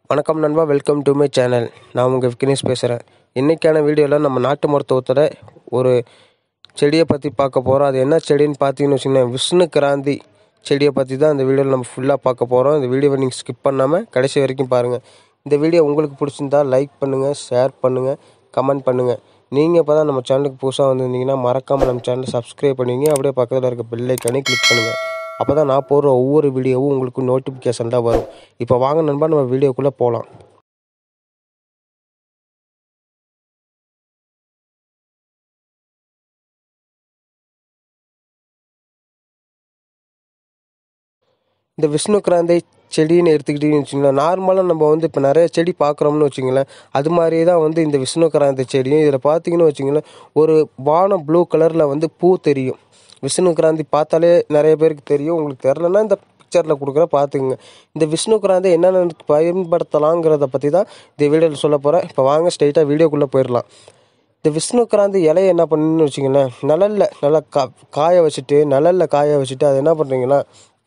வணக்கம் நண்பா welcome to my channel நான் உங்கள் விக்னேஷ் பேசுகிறேன் இன்றைக்கான வீடியோவில் நம்ம நாட்டு மருத்துவத்தோட ஒரு செடியை பற்றி பார்க்க போகிறோம் அது என்ன செடின்னு பார்த்தீங்கன்னு வச்சுக்கோங்களேன் விஷ்ணு கிராந்தி செடியை பற்றி தான் இந்த வீடியோவில் நம்ம ஃபுல்லாக பார்க்க போகிறோம் இந்த வீடியோவை நீங்கள் ஸ்கிப் பண்ணாமல் கடைசி வரைக்கும் பாருங்கள் இந்த வீடியோ உங்களுக்கு பிடிச்சிருந்தா லைக் பண்ணுங்கள் ஷேர் பண்ணுங்கள் கமெண்ட் பண்ணுங்கள் நீங்கள் இப்போ தான் நம்ம சேனலுக்கு புதுசாக வந்திருந்தீங்கன்னா மறக்காமல் நம்ம சேனலை சப்ஸ்கிரைப் பண்ணுவீங்க அப்படியே பக்கத்தில் இருக்க பெல் ஐக்கானே கிளிக் பண்ணுங்கள் அப்போ தான் நான் போடுற ஒவ்வொரு வீடியோவும் உங்களுக்கு நோட்டிஃபிகேஷன் தான் வரும் இப்போ வாங்க நண்பா நம்ம வீடியோக்குள்ளே போகலாம் இந்த விஷ்ணு கிராந்தை செடின்னு எடுத்துக்கிட்டீங்கன்னு வச்சுங்களேன் நார்மலாக நம்ம வந்து இப்போ நிறைய செடி பார்க்குறோம்னு வச்சுங்களேன் அது மாதிரியே தான் வந்து இந்த விஷ்ணு கிராந்தை செடியும் இதில் பார்த்தீங்கன்னு வச்சுங்களேன் ஒரு வானம் ப்ளூ கலரில் வந்து பூ தெரியும் விஷ்ணு கிராந்தி பார்த்தாலே நிறைய பேருக்கு தெரியும் உங்களுக்கு தெரிலன்னா இந்த பிக்சரில் கொடுக்குற பார்த்துக்குங்க இந்த விஷ்ணு கிராந்தி என்னென்ன பயன்படுத்தலாங்கிறத பற்றி தான் இந்த வீடியோவில் சொல்ல போகிறேன் இப்போ வாங்க ஸ்ட்ரைட்டாக வீடியோக்குள்ளே போயிடலாம் இந்த விஷ்ணு கிராந்தி இலையை என்ன பண்ணுன்னு வச்சிங்களேன் நிழல்ல நல்லா கா காய வச்சுட்டு நிழல்ல காய வச்சுட்டு அதை என்ன பண்ணுறீங்கன்னா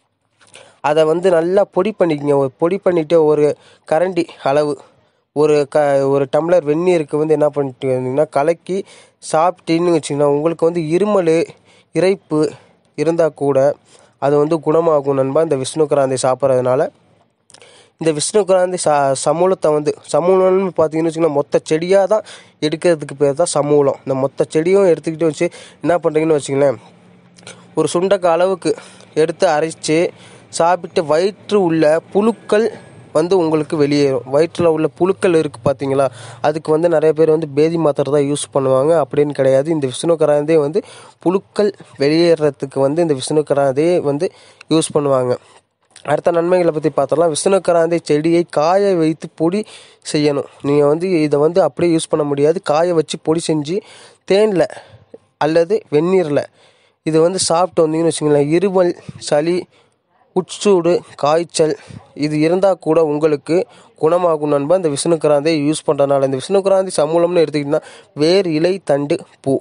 அதை வந்து நல்லா பொடி பண்ணிக்கங்க ஒரு பொடி பண்ணிவிட்டு ஒரு கரண்டி அளவு ஒரு க ஒரு டம்ளர் வெந்நீருக்கு வந்து என்ன பண்ணிட்டு வந்தீங்கன்னா கலக்கி சாப்பிட்டீங்கன்னு வச்சிங்கன்னா உங்களுக்கு வந்து இருமல் இறைப்பு இருந்தால் கூட அது வந்து குணமாகும் நண்பா இந்த விஷ்ணு கிராந்தி சாப்பிட்றதுனால இந்த விஷ்ணு கிராந்தி ச சமூலத்தை வந்து சமூலம்னு பார்த்தீங்கன்னு வச்சுக்கோங்களேன் மொத்த செடியாக தான் எடுக்கிறதுக்கு பேர் தான் சமூலம் இந்த மொத்த செடியும் எடுத்துக்கிட்டு வச்சு என்ன பண்ணுறீங்கன்னு வச்சுங்களேன் ஒரு சுண்டக்க அளவுக்கு எடுத்து அரைச்சி சாப்பிட்டு வயிற்று உள்ள புழுக்கள் வந்து உங்களுக்கு வெளியேறும் வயிற்றில் உள்ள புழுக்கள் இருக்குது பார்த்தீங்களா அதுக்கு வந்து நிறைய பேர் வந்து பேதி மாத்திரை தான் யூஸ் பண்ணுவாங்க அப்படின்னு கிடையாது இந்த விஷ்ணு கராந்தே வந்து புழுக்கள் வெளியேறதுக்கு வந்து இந்த விஷ்ணு கராந்தே வந்து யூஸ் பண்ணுவாங்க அடுத்த நன்மைகளை பற்றி பார்த்தோம்னா விஷ்ணு கராந்தை செடியை காய வைத்து பொடி செய்யணும் நீங்கள் வந்து இதை வந்து அப்படியே யூஸ் பண்ண முடியாது காய வச்சு பொடி செஞ்சு தேனில் அல்லது வெந்நீரில் இது வந்து சாப்பிட்டு வந்தீங்கன்னு வச்சுங்களேன் இருமல் சளி உட்சூடு காய்ச்சல் இது இருந்தால் கூட உங்களுக்கு குணமாகும் நண்பா இந்த விஷ்ணு கிராந்தை யூஸ் பண்ணுறதுனால இந்த விஷ்ணு கிராந்தி சமூலம்னு எடுத்துக்கிட்டிங்கன்னா வேர் இலை தண்டு பூ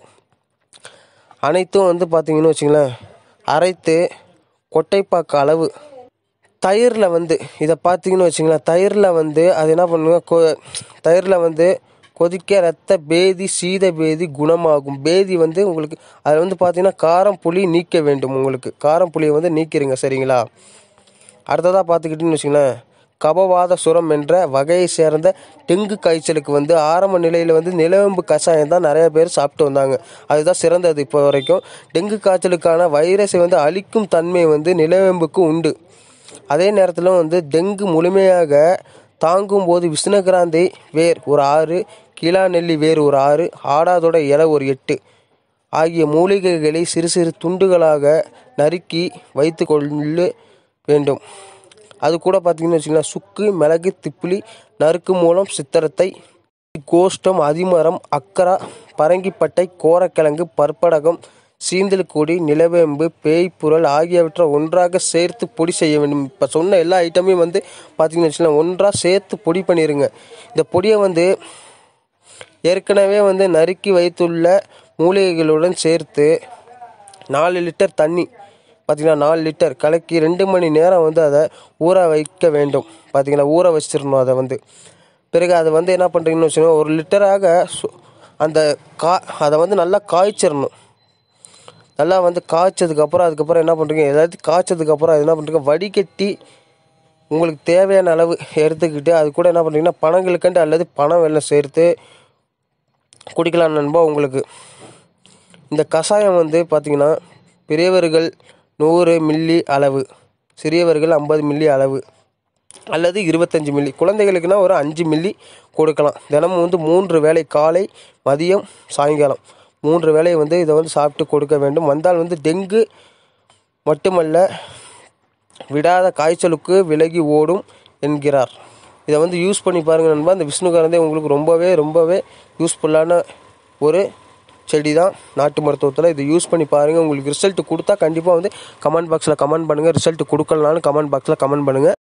அனைத்தும் வந்து பார்த்தீங்கன்னு வச்சுங்களேன் அரைத்து கொட்டைப்பாக்கு அளவு தயிரில் வந்து இதை பார்த்தீங்கன்னு வச்சுங்களேன் தயிரில் வந்து அது என்ன பண்ணுங்க கொ தயிரில் வந்து கொதிக்க ரத்த பேதி சீத பேதி குணமாகும் பேதி வந்து உங்களுக்கு அதில் வந்து பார்த்தீங்கன்னா காரம் புளி நீக்க வேண்டும் உங்களுக்கு காரம் புளியை வந்து நீக்கிருங்க சரிங்களா அடுத்ததாக பார்த்துக்கிட்டிங்கன்னு வச்சுங்களேன் கபவாத சுரம் என்ற வகையை சேர்ந்த டெங்கு காய்ச்சலுக்கு வந்து ஆரம்ப நிலையில் வந்து நிலவேம்பு கஷாயம் தான் நிறைய பேர் சாப்பிட்டு வந்தாங்க அதுதான் சிறந்தது இப்போ வரைக்கும் டெங்கு காய்ச்சலுக்கான வைரஸை வந்து அழிக்கும் தன்மை வந்து நிலவேம்புக்கு உண்டு அதே நேரத்தில் வந்து டெங்கு முழுமையாக தாங்கும் போது விஷ்ணுகிராந்தி வேர் ஒரு ஆறு கீழா நெல்லி வேர் ஒரு ஆறு ஆடாதோட இலை ஒரு எட்டு ஆகிய மூலிகைகளை சிறு சிறு துண்டுகளாக நறுக்கி வைத்து கொள்ள வேண்டும் அது கூட பார்த்தீங்கன்னு வச்சுக்கலாம் சுக்கு மிளகு திப்பிலி நறுக்கு மூலம் சித்திரத்தை கோஷ்டம் அதிமரம் அக்கரா பரங்கிப்பட்டை கோரக்கிழங்கு பற்படகம் சீந்தல் கொடி நிலவேம்பு பேய்ப்புரல் ஆகியவற்றை ஒன்றாக சேர்த்து பொடி செய்ய வேண்டும் இப்போ சொன்ன எல்லா ஐட்டமையும் வந்து பார்த்தீங்கன்னு வச்சுக்கலாம் ஒன்றாக சேர்த்து பொடி பண்ணிடுங்க இந்த பொடியை வந்து ஏற்கனவே வந்து நறுக்கி வைத்துள்ள மூலிகைகளுடன் சேர்த்து நாலு லிட்டர் தண்ணி பார்த்திங்கன்னா நாலு லிட்டர் கலக்கி ரெண்டு மணி நேரம் வந்து அதை ஊற வைக்க வேண்டும் பார்த்திங்கன்னா ஊற வச்சிடணும் அதை வந்து பிறகு அதை வந்து என்ன பண்ணுறீங்கன்னு வச்சுக்கோங்க ஒரு லிட்டராக அந்த கா அதை வந்து நல்லா காய்ச்சிடணும் நல்லா வந்து காய்ச்சதுக்கப்புறம் அதுக்கப்புறம் என்ன பண்ணுறீங்க ஏதாவது காய்ச்சதுக்கப்புறம் அது என்ன பண்ணுறீங்க வடிகட்டி உங்களுக்கு தேவையான அளவு எடுத்துக்கிட்டு அது கூட என்ன பண்ணுறீங்கன்னா பணங்களுக்கண்டு அல்லது பணம் வெள்ளம் சேர்த்து குடிக்கலாம் நண்பா உங்களுக்கு இந்த கஷாயம் வந்து பார்த்திங்கன்னா பெரியவர்கள் நூறு மில்லி அளவு சிறியவர்கள் ஐம்பது மில்லி அளவு அல்லது இருபத்தஞ்சி மில்லி குழந்தைகளுக்குனா ஒரு அஞ்சு மில்லி கொடுக்கலாம் தினமும் வந்து மூன்று வேளை காலை மதியம் சாயங்காலம் மூன்று வேளை வந்து இதை வந்து சாப்பிட்டு கொடுக்க வேண்டும் வந்தால் வந்து டெங்கு மட்டுமல்ல விடாத காய்ச்சலுக்கு விலகி ஓடும் என்கிறார் இதை வந்து யூஸ் பண்ணி பாருங்கள் நண்பா இந்த விஷ்ணுகாரந்தே உங்களுக்கு ரொம்பவே ரொம்பவே யூஸ்ஃபுல்லான ஒரு செடி தான் நாட்டு மருத்துவத்தில் இதை யூஸ் பண்ணி பாருங்கள் உங்களுக்கு ரிசல்ட் கொடுத்தா கண்டிப்பாக வந்து கமெண்ட் பாக்ஸில் கமெண்ட் பண்ணுங்கள் ரிசல்ட் கொடுக்கலனாலும் கமெண்ட் பாக்ஸில் கமெண்ட் பண்ணுங்கள்